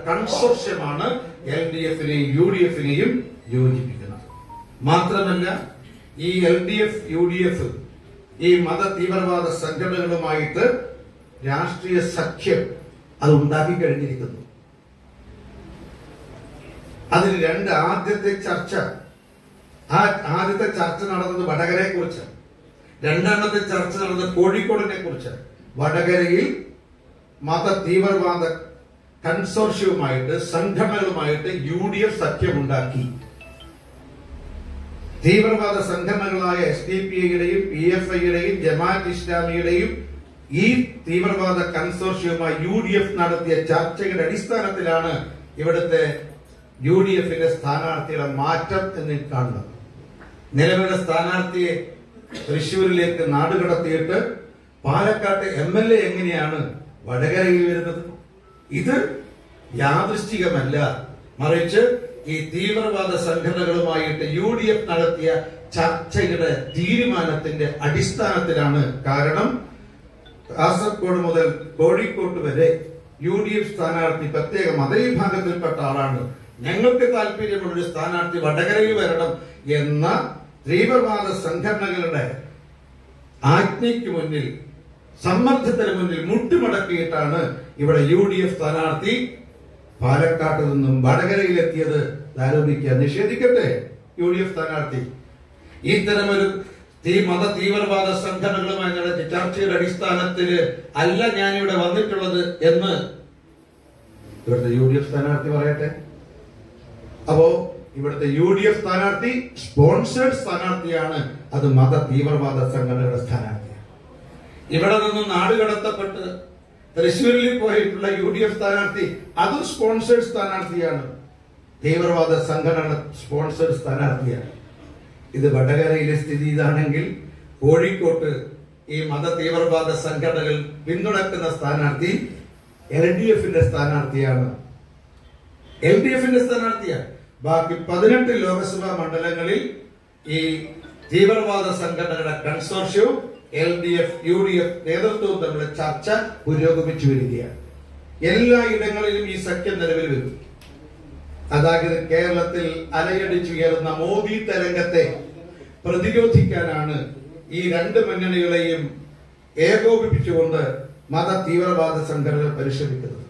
കൺസോർഷ്യമാണ് L D എഫിനെയും U D എഫിനെയും യോജിപ്പിക്കുന്നത് മാത്രമല്ല ഈ L D F U D F ഈ മത തീവ്രവാദ സംഘടനകളുമായിട്ട് രാഷ്ട്രീയ സഖ്യം അത് ഉണ്ടാക്കി കഴിഞ്ഞിരിക്കുന്നു അതിൽ രണ്ട് ആദ്യത്തെ ചർച്ച ആ ആദ്യത്തെ ചർച്ച നടന്നത് വടകരയെ കുറിച്ച് രണ്ടാമത്തെ ചർച്ച നടന്നത് കോഴിക്കോടിനെ കുറിച്ച് വടകരയിൽ മത തീവ്രവാദ കൺസോർഷ്യവുമായിട്ട് സംഘടനകളുമായിട്ട് യു ഡി എഫ് സഖ്യമുണ്ടാക്കി തീവ്രവാദ സംഘടനകളായ എസ് ഡി പി ഐയുടെയും പി എഫ് ഐയുടെയും ജമാഅത്ത് ഇസ്ലാമിയുടെയും ഈ തീവ്രവാദ കൺസോർഷ്യവുമായി യു ഡി എഫ് നടത്തിയ ചർച്ചയുടെ അടിസ്ഥാനത്തിലാണ് ഇവിടുത്തെ യു ഡി എഫിന്റെ സ്ഥാനാർത്ഥിയുടെ മാറ്റം എന്ന് കാണുന്നത് നിലവിലെ സ്ഥാനാർത്ഥിയെ തൃശൂരിലേക്ക് നാടുകടത്തിയിട്ട് പാലക്കാട്ട് എം എൽ എ എങ്ങനെയാണ് വടകരയിൽ വരുന്നത് ഇത് യാദൃശ്ചികമല്ല മറിച്ച് ഈ തീവ്രവാദ സംഘടനകളുമായിട്ട് യു ഡി എഫ് നടത്തിയ ചർച്ചയുടെ തീരുമാനത്തിന്റെ അടിസ്ഥാനത്തിലാണ് കാരണം കാസർഗോഡ് മുതൽ കോഴിക്കോട്ട് വരെ യു ഡി എഫ് സ്ഥാനാർത്ഥി പ്രത്യേക മതവിഭാഗത്തിൽപ്പെട്ട ആളാണ് ഞങ്ങൾക്ക് താല്പര്യമുള്ള ഒരു സ്ഥാനാർത്ഥി വടകരയിൽ വരണം എന്ന തീവ്രവാദ സംഘടനകളുടെ ആജ്ഞയ്ക്ക് മുന്നിൽ സമ്മർദ്ദത്തിന് മുന്നിൽ മുട്ടുമടക്കിയിട്ടാണ് ഇവിടെ യു ഡി എഫ് സ്ഥാനാർത്ഥി പാലക്കാട്ട് നിന്നും വടകരയിലെത്തിയത് ആരോപിക്കുക നിഷേധിക്കട്ടെ യു ഡി എഫ് സ്ഥാനാർത്ഥി ഇത്തരമൊരു തീ മത തീവ്രവാദ സംഘടനകളുമായി നടത്തിയ ചർച്ചയുടെ അടിസ്ഥാനത്തിൽ അല്ല ഞാനിവിടെ വന്നിട്ടുള്ളത് എന്ന് ഇവിടുത്തെ യു ഡി എഫ് സ്ഥാനാർത്ഥി പറയട്ടെ അപ്പോ ഇവിടുത്തെ യു ഡി എഫ് സ്ഥാനാർത്ഥി സ്പോൺസേഡ് സ്ഥാനാർത്ഥിയാണ് അത് മത തീവ്രവാദ സംഘടനയുടെ സ്ഥാനാർത്ഥിയാണ് ഇവിടെ നിന്ന് നാടുകടത്തപ്പെട്ട് തൃശ്ശൂരിൽ പോയിട്ടുള്ള യു ഡി എഫ് സ്ഥാനാർത്ഥി അതും സ്പോൺസേഡ് സ്ഥാനാർത്ഥിയാണ് തീവ്രവാദ സംഘടന സ്പോൺസേഡ് സ്ഥാനാർത്ഥിയാണ് ഇത് വടകരയിലെ സ്ഥിതി ഇതാണെങ്കിൽ കോഴിക്കോട്ട് ഈ മത തീവ്രവാദ സംഘടനകൾ പിന്തുണക്കുന്ന സ്ഥാനാർത്ഥി എൽ ഡി എഫിന്റെ സ്ഥാനാർത്ഥിയാണ് എൽ ഡി എഫിന്റെ സ്ഥാനാർത്ഥിയാണ് ബാക്കി പതിനെട്ട് ലോക്സഭാ മണ്ഡലങ്ങളിൽ ഈ തീവ്രവാദ സംഘടനകളുടെ കൺസോർഷ്യവും L D F U D F നേതൃത്വവും തമ്മിലുള്ള ചർച്ച പുരോഗമിച്ചു വരികയാണ് എല്ലാ ഇടങ്ങളിലും ഈ സഖ്യം നിലവിൽ വരും അതായത് കേരളത്തിൽ അലയടിച്ചുയർന്ന മോദി തരംഗത്തെ പ്രതിരോധിക്കാനാണ് ഈ രണ്ട് മുന്നണികളെയും ഏകോപിപ്പിച്ചുകൊണ്ട് മത തീവ്രവാദ സംഘടനകൾ പരിശ്രമിക്കുന്നത്